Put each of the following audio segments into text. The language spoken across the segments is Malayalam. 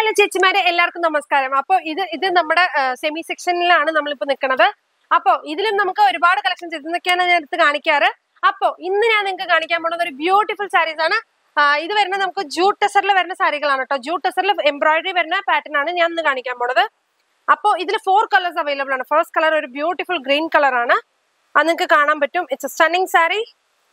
ഹലോ ചേച്ചിമാരെ എല്ലാവർക്കും നമസ്കാരം അപ്പൊ ഇത് ഇത് നമ്മുടെ സെമി സെക്ഷനിലാണ് നമ്മളിപ്പോ നിൽക്കുന്നത് അപ്പൊ ഇതിലും നമുക്ക് ഒരുപാട് കളക്ഷൻസ് ഇതൊക്കെയാണ് ഞാൻ എടുത്ത് കാണിക്കാറ് അപ്പൊ ഇന്ന് ഞാൻ നിങ്ങൾക്ക് കാണിക്കാൻ പോകുന്നത് ഒരു ബ്യൂട്ടിഫുൾ സാരീസ് ആണ് ആ, ഇത് വരുന്ന നമുക്ക് ജൂട്ട് ടെസറിൽ വരുന്ന സാരികളാണ് കേട്ടോ ജൂട്ട് ടെസറിൽ എംബ്രോയിഡറി വരുന്ന പാറ്റേൺ ആണ് ഞാൻ ഇന്ന് കാണിക്കാൻ പോണത് അപ്പോൾ ഇതിൽ ഫോർ കളേഴ്സ് അവൈലബിൾ ആണ് ഫസ്റ്റ് കളർ ഒരു ബ്യൂട്ടിഫുൾ ഗ്രീൻ കളർ ആണ് അത് നിങ്ങൾക്ക് കാണാൻ പറ്റും ഇറ്റ്സ് സ്റ്റണ്ണിങ് സാരി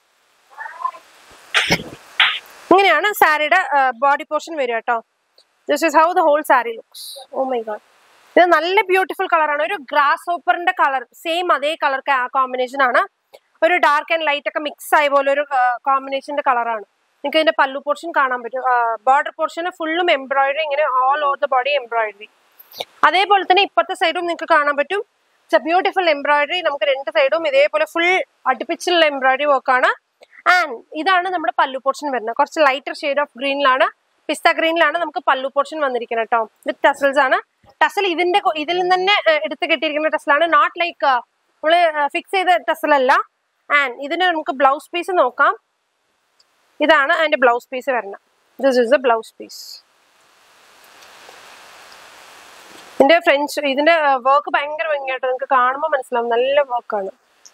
ഇങ്ങനെയാണ് സാരിയുടെ ബോഡി പോർഷൻ വരിക കേട്ടോ this is how the whole sari looks oh my God ഇത് നല്ല ബ്യൂട്ടിഫുൾ കളറാണ് ഒരു ഗ്രാസ് ഓപ്പറിന്റെ കളർ സെയിം അതേ കളർ കോമ്പിനേഷൻ ആണ് ഒരു ഡാർക്ക് ആൻഡ് ലൈറ്റ് ഒക്കെ മിക്സ് ആയ പോലെ ഒരു കോമ്പിനേഷന്റെ കളറാണ് നിങ്ങൾക്ക് ഇതിന്റെ പല്ലു പോർഷൻ കാണാൻ പറ്റും ബോർഡർ പോർഷൻ ഫുള്ളും എംബ്രോയിഡറി ഇങ്ങനെ all over the body embroidery അതേപോലെ തന്നെ ഇപ്പുറത്തെ സൈഡും നിങ്ങൾക്ക് കാണാൻ പറ്റും ഇറ്റ്സ് എ ബ്യൂട്ടിഫുൾ എംബ്രോയിഡറി നമുക്ക് രണ്ട് സൈഡും ഇതേപോലെ ഫുൾ അടുപ്പിച്ചുള്ള എംബ്രോയിഡറി വർക്കാണ് ആൻഡ് ഇതാണ് നമ്മുടെ പല്ലു പോർഷൻ വരുന്നത് കുറച്ച് ലൈറ്റർ ഷെയ്ഡ് ഓഫ് ഗ്രീനിലാണ് പിസ്ത ഗ്രീനിലാണ് നമുക്ക് പല്ലു പോർഷൻ വന്നിരിക്കുന്നത് കേട്ടോ വിത്ത് ടസൽസ് ആണ് ടസൽ ഇതിന്റെ കൊ- ഇതിൽ നിന്ന് തന്നെ ഏഹ്, എടുത്ത് കെട്ടിയിരിക്കുന്ന ടസലാണ് നോട്ട് ലൈക്ക് നമ്മള് ഫിക്സ് ചെയ്ത ടസലല്ല ആൻഡ് ഇതിന് നമുക്ക് ബ്ലൗസ് പീസ് നോക്കാം ഇതാണ് അതിന്റെ ബ്ലൗസ് പീസ് വരുന്നത് this is a blouse piece ഇതിന്റെ ഫ്രഞ്ച് ഇതിന്റെ വർക്ക് ഭയങ്കര ഭംഗിയായിട്ട് നിങ്ങൾക്ക് കാണുമ്പോൾ മനസ്സിലാവും നല്ല വർക്കാണ്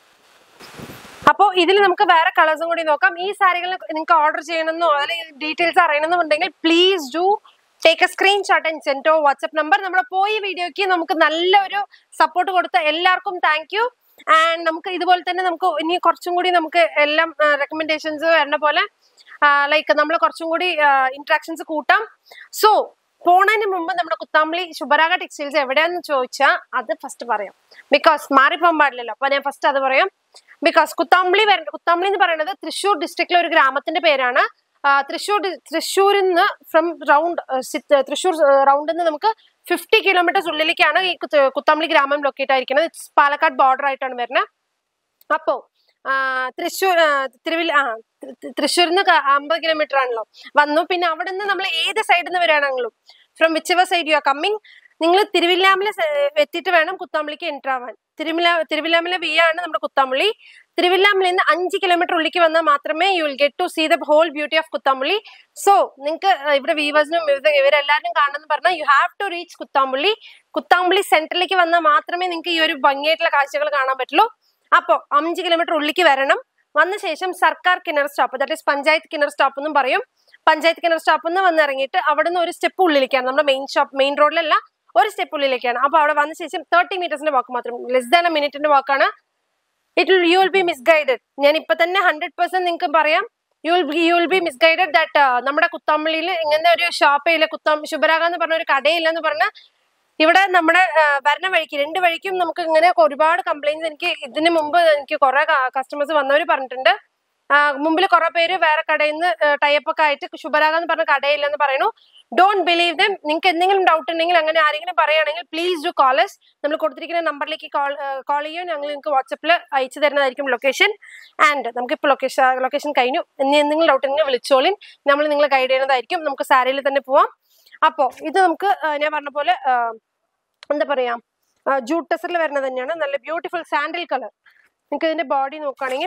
അപ്പോൾ ഇതിൽ നമുക്ക് വേറെ കളേഴ്സും കൂടി നോക്കാം ഈ സാരികൾ നിങ്ങൾക്ക് ഓർഡർ ചെയ്യണമെന്നോ അല്ലെങ്കിൽ ഡീറ്റെയിൽസ് അറിയണമെന്നുണ്ടെങ്കിൽ please do take a screenshot and send to WhatsApp number നമ്മുടെ പോയി വീഡിയോയ്ക്ക് നമുക്ക് നല്ലൊരു സപ്പോർട്ട് കൊടുത്ത എല്ലാവർക്കും താങ്ക് യു ആൻഡ് നമുക്ക് ഇതുപോലെ തന്നെ നമുക്ക് ഇനി കുറച്ചും കൂടി നമുക്ക് എല്ലാം റെക്കമെൻഡേഷൻസ് വരുന്ന പോലെ ലൈക്ക് നമ്മൾ കുറച്ചും കൂടി ഇന്ററാക്ഷൻസ് കൂട്ടാം സോ പോണതിന് മുമ്പ് നമ്മുടെ കുത്താമ്പളി ശുഭരാഗ ടെക്സ്റ്റൈൽസ് എവിടെയാന്ന് ചോദിച്ചാൽ അത് ഫസ്റ്റ് പറയാം ബിക്കോസ് മാറിപ്പോകാൻ പാടില്ലല്ലോ അപ്പൊ ഞാൻ ഫസ്റ്റ് അത് പറയാം ബിക്കോസ് കുത്താമ്പളി വര കുത്താമ്പളി എന്ന് പറയുന്നത് തൃശ്ശൂർ ഡിസ്ട്രിക്റ്റിലെ ഒരു ഗ്രാമത്തിന്റെ പേരാണ് ആ, തൃശ്ശൂർ ഡി- തൃശ്ശൂരിൽ നിന്ന് ഫ്രം റൗണ്ട് തൃശ്ശൂർ റൗണ്ടിൽ നിന്ന് നമുക്ക് ഫിഫ്റ്റി കിലോമീറ്റേഴ്സ് ഉള്ളിലേക്കാണ് ഈ കുത്ത- കുത്താമ്പളി ഗ്രാമം ലൊക്കേറ്റ് ആയിരിക്കുന്നത് It's പാലക്കാട് ബോർഡർ ആയിട്ടാണ് വരുന്നത് അപ്പോ ആ, തൃശ്ശൂർ ആ, തിരുവല്ല ആ തൃ- തൃ- തൃശ്ശൂരിൽ നിന്ന് അമ്പത് കിലോമീറ്റർ ആണല്ലോ വന്നു പിന്നെ അവിടെ നിന്ന് നമ്മൾ ഏത് സൈഡിൽ നിന്ന് വരികയാണെങ്കിലും from whichever side you are coming നിങ്ങൾ തിരുവില്ലാമല സ- എത്തിയിട്ട് വേണം കുത്താമ്പളിക്ക് എൻ്റർ ആവാൻ തിരുവില്ല തിരുവില്ലാമല വി ആണ് നമ്മുടെ കുത്താമ്പളി തിരുവില്ലാമലയിൽ നിന്ന് അഞ്ച് കിലോമീറ്റർ ഉള്ളിലേക്ക് വന്നാൽ മാത്രമേ you will get to see the whole beauty of Kuthampully so നിങ്ങൾക്ക് ഇവിടെ വീവേഴ്സിനും ഇവരെല്ലാവരും കാണണമെന്ന് പറഞ്ഞാൽ you have to reach Kuthampully Kuthampully സെന്ററിലേക്ക് വന്നാൽ മാത്രമേ നിങ്ങൾക്ക് ഈ ഒരു ഭംഗിയായിട്ടുള്ള കാഴ്ചകൾ കാണാൻ പറ്റുള്ളൂ അപ്പോൾ അഞ്ച് കിലോമീറ്റർ ഉള്ളിലേക്ക് വരണം വന്ന ശേഷം സർക്കാർ കിണർ സ്റ്റോപ്പ് ദാറ്റ് ഈസ് പഞ്ചായത്ത് കിണർ സ്റ്റോപ്പ് എന്നും പറയും പഞ്ചായത്ത് കിണർ സ്റ്റോപ്പിൽ നിന്ന് വന്ന് ഇറങ്ങിയിട്ട് അവിടെ നിന്ന് ഒരു സ്റ്റെപ്പ് ഉള്ളിലേക്കാണ് നമ്മുടെ മെയിൻ ഷോപ്പ് മെയിൻ റോഡിലല്ല ഒരു സ്റ്റെപ്പ് ഉള്ളിലേക്കാണ് അപ്പോൾ അവിടെ വന്ന ശേഷം തേർട്ടി മീറ്റേഴ്സിന്റെ വാക്ക് മാത്രം ലെസ് ദാൻ എ മിനിറ്റിന്റെ വാക്കാണ് it will you will be misguided ഞാൻ ഇപ്പൊ തന്നെ ഹൺഡ്രഡ് പെർസെന്റ് നിങ്ങൾക്ക് പറയാം you will be you will be misguided that നമ്മുടെ കുത്തമ്പള്ളിയിൽ ഇങ്ങനെ ഒരു ഷോപ്പില്ല കുത്തം ശുഭരാഗ എന്ന് പറഞ്ഞ ഒരു കടയില്ല എന്ന് പറഞ്ഞ ഇവിടെ നമ്മുടെ ആ, വരണ വഴിക്ക് രണ്ട് വഴിക്കും നമുക്ക് ഇങ്ങനെ ഒരുപാട് കംപ്ലൈൻസ് എനിക്ക് ഇതിന് മുമ്പ് എനിക്ക് കുറെ കസ്റ്റമേഴ്സ് വന്നവർ പറഞ്ഞിട്ടുണ്ട് മുമ്പിൽ കുറെ പേര് വേറെ കടയിൽ നിന്ന് ടൈപ്പ് ഒക്കെ ആയിട്ട് ശുഭരാഗ എന്ന് പറഞ്ഞ കടയില്ലെന്ന് പറയുന്നു ഡോണ്ട് ബിലീവ് ദം നിങ്ങൾക്ക് എന്തെങ്കിലും ഡൗട്ട് ഉണ്ടെങ്കിൽ അങ്ങനെ ആരെങ്കിലും പറയുകയാണെങ്കിൽ പ്ലീസ് ഡു കോളസ് നമ്മൾ കൊടുത്തിരിക്കുന്ന നമ്പറിലേക്ക് കോൾ കോൾ ചെയ്യോ ഞങ്ങൾ നിങ്ങൾക്ക് വാട്സപ്പിൽ അയച്ചു തരുന്നതായിരിക്കും ലൊക്കേഷൻ ആൻഡ് നമുക്കിപ്പോൾ ലൊക്കേഷൻ ലൊക്കേഷൻ കഴിഞ്ഞു ഇനി എന്തെങ്കിലും ഡൗട്ട് ഉണ്ടെങ്കിൽ വിളിച്ചോളിൻ നമ്മൾ നിങ്ങളെ ഗൈഡ് ചെയ്യുന്നതായിരിക്കും നമുക്ക് സാരിയിൽ തന്നെ പോവാം അപ്പോൾ ഇത് നമുക്ക് ആ, ഞാൻ പറഞ്ഞ പോലെ ആ, എന്താ പറയാ ജൂട്ട് ടെസറിൽ വരുന്നത് തന്നെയാണ് നല്ല ബ്യൂട്ടിഫുൾ സാൻഡിൽ കളർ നിങ്ങൾക്ക് ഇതിന്റെ ബോഡി നോക്കുകയാണെങ്കിൽ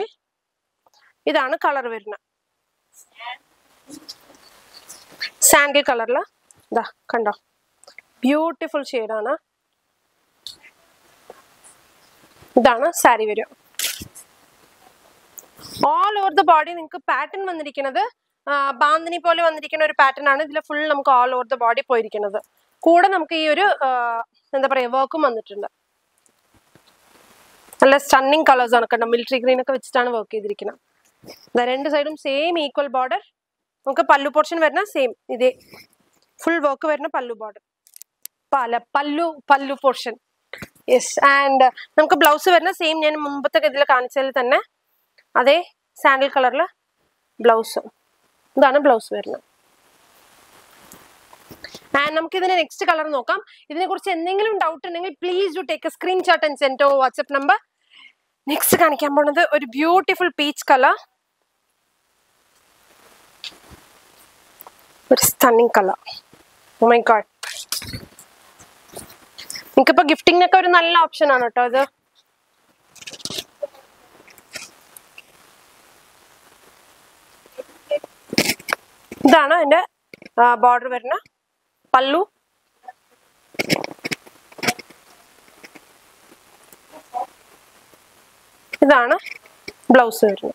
ഇതാണ് കളർ വരുന്നത് സാൻഡിൽ കളറിൽ ഇതാ കണ്ടോ ബ്യൂട്ടിഫുൾ ഷെയ്ഡാണ് ഇതാണ് സാരി വരിക ഓൾ ഓവർ ദ ബോഡി നിങ്ങൾക്ക് പാറ്റേൺ വന്നിരിക്കുന്നത് ആ, ബാന്തിനി പോലെ വന്നിരിക്കുന്ന ഒരു പാറ്റേൺ ആണ് ഇതിൽ ഫുൾ നമുക്ക് ഓൾ ഓവർ ദ ബോഡി പോയിരിക്കുന്നത് കൂടെ നമുക്ക് ഈ ഒരു ആ, എന്താ പറയാ വർക്കും വന്നിട്ടുണ്ട് നല്ല സ്റ്റണ്ണിങ് കളേഴ്സ് ആണ് കണ്ടോ മിലിറ്ററി ഗ്രീൻ ഒക്കെ വെച്ചിട്ടാണ് വർക്ക് ചെയ്തിരിക്കുന്നത് ദാ രണ്ട് സൈഡും സെയിം ഈക്വൽ ബോർഡർ നമുക്ക് പല്ലു പോർഷൻ വരുന്ന സെയിം ഇതേ ഫുൾ വർക്ക് വരുന്ന പല്ലു ബോർഡർ പല pallu pallu portion yes and നമുക്ക് ബ്ലൗസ് വരുന്ന സെയിം ഞാൻ മുമ്പത്തെ ഇതിൽ കാണിച്ചതിൽ തന്നെ അതേ സാൻഡിൽ കളറിൽ ബ്ലൗസ് ഇതാണ് ബ്ലൗസ് വരുന്നത് ആൻഡ് നമുക്ക് ഇതിന്റെ നെക്സ്റ്റ് കളർ നോക്കാം ഇതിനെ കുറിച്ച് എന്തെങ്കിലും ഡൗട്ട് ഉണ്ടെങ്കിൽ please do take a screenshot and send to WhatsApp number next കാണിക്കാൻ പോണത് ഒരു ബ്യൂട്ടിഫുൾ പീച്ച് കളർ ഒരു stunning colour oh my God നിങ്ങൾക്കിപ്പോ ഗിഫ്റ്റിങ്ങിനൊക്കെ ഒരു നല്ല ഓപ്ഷൻ ആണ് കേട്ടോ ഇത് ഇതാണ് അതിന്റെ ബോർഡർ വരുന്ന പല്ലു ഇതാണ് ബ്ലൗസ് വരുന്നത്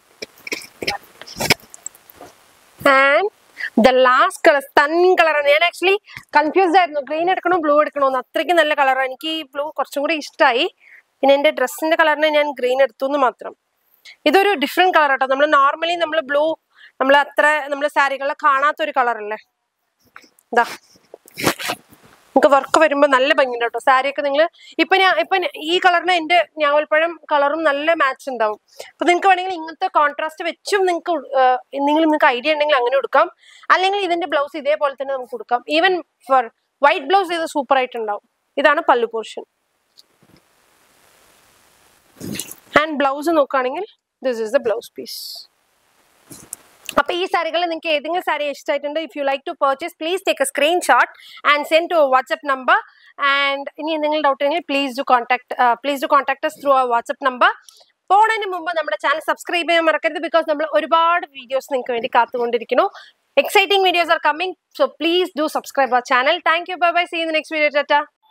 ആൻഡ് ദ ലാസ്റ്റ് കളർ തൻ കളറാണ് ഞാൻ ആക്ച്വലി കൺഫ്യൂസ്ഡ് ആയിരുന്നു ഗ്രീൻ എടുക്കണോ ബ്ലൂ എടുക്കണോ എന്ന് അത്രയ്ക്ക് നല്ല കളറാണ് എനിക്ക് ഈ ബ്ലൂ കുറച്ചും കൂടി ഇഷ്ടമായി പിന്നെ എൻ്റെ ഡ്രസ്സിന്റെ കളറിന് ഞാൻ ഗ്രീൻ എടുത്തു എന്ന് മാത്രം ഇതൊരു ഡിഫറെന്റ് കളർ കേട്ടോ നമ്മൾ നോർമലി നമ്മൾ ബ്ലൂ നമ്മൾ അത്ര നമ്മൾ സാരികളിൽ കാണാത്ത ഒരു കളറല്ലേ ഇതാ നമുക്ക് വർക്ക് വരുമ്പോൾ നല്ല ഭംഗിയുണ്ട് കേട്ടോ സാരിയൊക്കെ നിങ്ങൾ ഇപ്പൊ ഞാൻ ഇപ്പൊ ഞാൻ- ഈ കളറിന് എന്റെ ഞാവൽപ്പഴം കളറും നല്ല മാച്ച് ഉണ്ടാവും അപ്പൊ നിങ്ങൾക്ക് വേണമെങ്കിൽ ഇങ്ങനത്തെ കോൺട്രാസ്റ്റ് വെച്ചും നിങ്ങൾക്ക് നിങ്ങൾ നിങ്ങൾക്ക് ഐഡിയ ഉണ്ടെങ്കിൽ അങ്ങനെ കൊടുക്കാം അല്ലെങ്കിൽ ഇതിന്റെ ബ്ലൗസ് ഇതേപോലെ തന്നെ നമുക്ക് കൊടുക്കാം ഈവൻ ഫോർ വൈറ്റ് ബ്ലൗസ് ഇത് സൂപ്പർ ആയിട്ടുണ്ടാവും ഇതാണ് പല്ലു പോർഷൻ ആൻഡ് ബ്ലൗസ് നോക്കുകയാണെങ്കിൽ this is the blouse piece അപ്പൊ ഈ സാരികൾ നിങ്ങൾക്ക് ഏതെങ്കിലും സാരി ഇഷ്ടമായിട്ടുണ്ട് if you like to purchase please take a screenshot and send to WhatsApp number and ഇനി എന്തെങ്കിലും ഡൗട്ട് ഉണ്ടെങ്കിൽ please do contact please do contact through ആ വാട്സ്ആപ്പ് നമ്പർ പോണതിന് മുമ്പ് നമ്മുടെ ചാനൽ സബ്സ്ക്രൈബ് ചെയ്യാൻ മറക്കരുത് ബിക്കോസ് നമ്മൾ ഒരുപാട് വീഡിയോസ് നിങ്ങൾക്ക് വേണ്ടി കാത്തുകൊണ്ടിരിക്കുന്നു exciting videos are coming so please do subscribe our channel thank you bye bye see in next video Tata